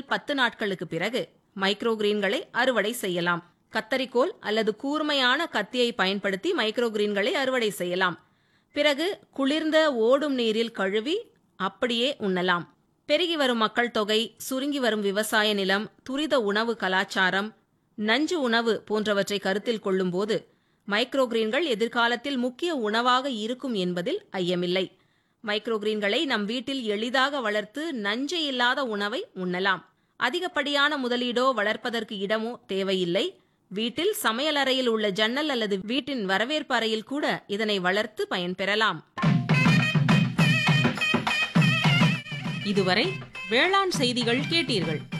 முதல் பத்து நாட்களுக்கு பிறகு மைக்ரோ கிரீன்களை அறுவடை செய்யலாம் கத்தரிக்கோல் அல்லது கூர்மையான கத்தியை பயன்படுத்தி மைக்ரோ கிரீன்களை அறுவடை செய்யலாம் பிறகு குளிர்ந்த ஓடும் நீரில் கழுவி அப்படியே உண்ணலாம் பெருகி வரும் மக்கள் தொகை சுருங்கி வரும் விவசாய நிலம் துரித உணவு கலாச்சாரம் நஞ்சு உணவு போன்றவற்றை கருத்தில் கொள்ளும்போது மைக்ரோ கிரீன்கள் எதிர்காலத்தில் முக்கிய உணவாக இருக்கும் என்பதில் ஐயமில்லை மைக்ரோ கிரீன்களை நம் வீட்டில் எளிதாக வளர்த்து நஞ்சு இல்லாத உணவை உண்ணலாம் அதிகப்படியான முதலீடோ வளர்ப்பதற்கு இடமோ தேவையில்லை வீட்டில் சமையலறையில் உள்ள ஜன்னல் அல்லது வீட்டின் வரவேற்பு அறையில் கூட இதனை வளர்த்து பயன்பெறலாம் இதுவரை வேளாண் செய்திகள் கேட்டீர்கள்